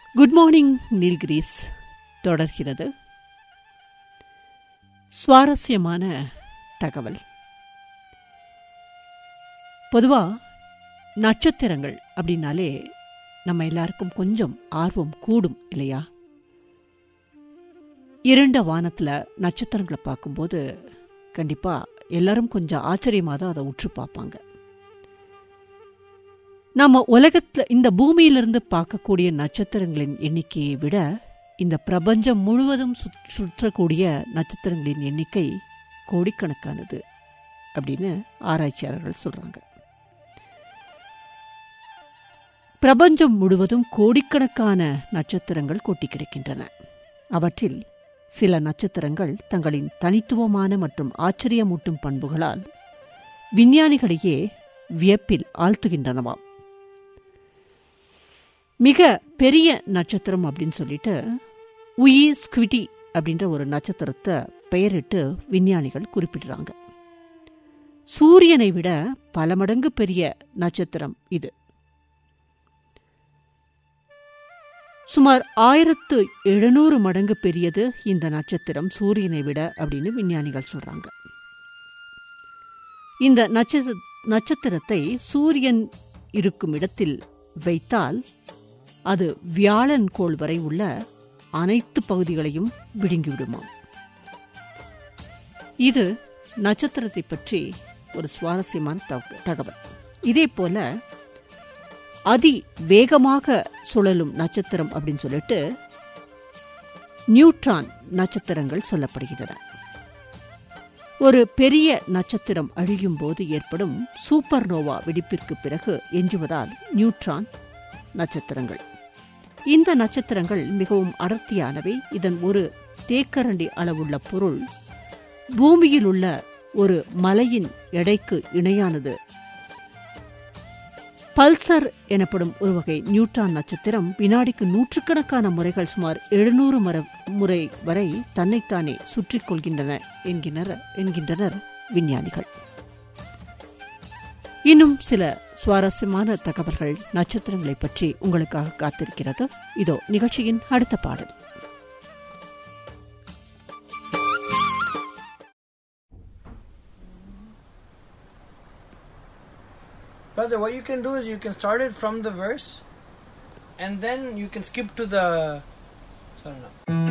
Good morning Nilgiris தொடர்கிறது சுவாரஸ்யமான தகவல் பொதுவா நட்சத்திரங்கள் அப்படின்னாலே நம்ம எல்லாருக்கும் கொஞ்சம் ஆர்வம் கூடும் இல்லையா இருண்ட வானத்தில் நட்சத்திரங்களை பார்க்கும்போது கண்டிப்பாக எல்லாரும் கொஞ்சம் ஆச்சரியமாக தான் அதை உற்று பார்ப்பாங்க நம்ம உலகத்தில் இந்த பூமியிலிருந்து பார்க்கக்கூடிய நட்சத்திரங்களின் எண்ணிக்கையை விட இந்த பிரபஞ்சம் முழுவதும் சுற்றக்கூடிய நட்சத்திரங்களின் எண்ணிக்கை கோடிக்கணக்கானது அப்படின்னு ஆராய்ச்சியாளர்கள் சொல்றாங்க பிரபஞ்சம் முழுவதும் கோடிக்கணக்கான நட்சத்திரங்கள் கொட்டி கிடக்கின்றன அவற்றில் சில நட்சத்திரங்கள் தங்களின் தனித்துவமான மற்றும் ஆச்சரியமூட்டும் பண்புகளால் விஞ்ஞானிகளையே வியப்பில் ஆழ்த்துகின்றனவாம் மிக பெரிய நட்சத்திரம் அப்படின்னு சொல்லிட்டு உயி ஸ்குவிட்டி அப்படின்ற ஒரு நட்சத்திரத்தை பெயரிட்டு விஞ்ஞானிகள் குறிப்பிடுறாங்க சூரியனை விட பல மடங்கு பெரிய நட்சத்திரம் இது சுமார் ஆயிரத்து எழுநூறு மடங்கு பெரியது இந்த நட்சத்திரம் சூரியனை விட அப்படின்னு விஞ்ஞானிகள் சொல்றாங்க இந்த நட்சத்திர நட்சத்திரத்தை சூரியன் இருக்கும் இடத்தில் வைத்தால் அது வியாழன் கோள் வரை உள்ள அனைத்து பகுதிகளையும் விழுங்கிவிடுமாம் இது நட்சத்திரத்தை பற்றி ஒரு சுவாரஸ்யமான தகவல் இதே போல அதி வேகமாக சுழலும் நட்சத்திரம் அப்படின்னு சொல்லிட்டு நியூட்ரான் நட்சத்திரங்கள் சொல்லப்படுகின்றன ஒரு பெரிய நட்சத்திரம் அழியும் போது ஏற்படும் சூப்பர் நோவா வெடிப்பிற்கு பிறகு எஞ்சுவதால் நியூட்ரான் நட்சத்திரங்கள் இந்த நட்சத்திரங்கள் மிகவும் அடர்த்தியானவை இதன் ஒரு தேக்கரண்டி அளவுள்ள பொருள் பூமியில் உள்ள ஒரு மலையின் எடைக்கு இணையானது பல்சர் எனப்படும் ஒரு வகை நியூட்ரான் நட்சத்திரம் வினாடிக்கு நூற்றுக்கணக்கான முறைகள் சுமார் எழுநூறு மர முறை வரை தன்னைத்தானே சுற்றிக் கொள்கின்றன என்கின்றனர் என்கின்றனர் விஞ்ஞானிகள் இன்னும் சில சுவாரஸ்யமான தகவல்கள் நட்சத்திரங்களை பற்றி உங்களுக்காக காத்திருக்கிறது இதோ நிகழ்ச்சியின் அடுத்த பாடல் Brother, what you can do is you can start it from the verse and then you can skip to the. Sorry, no.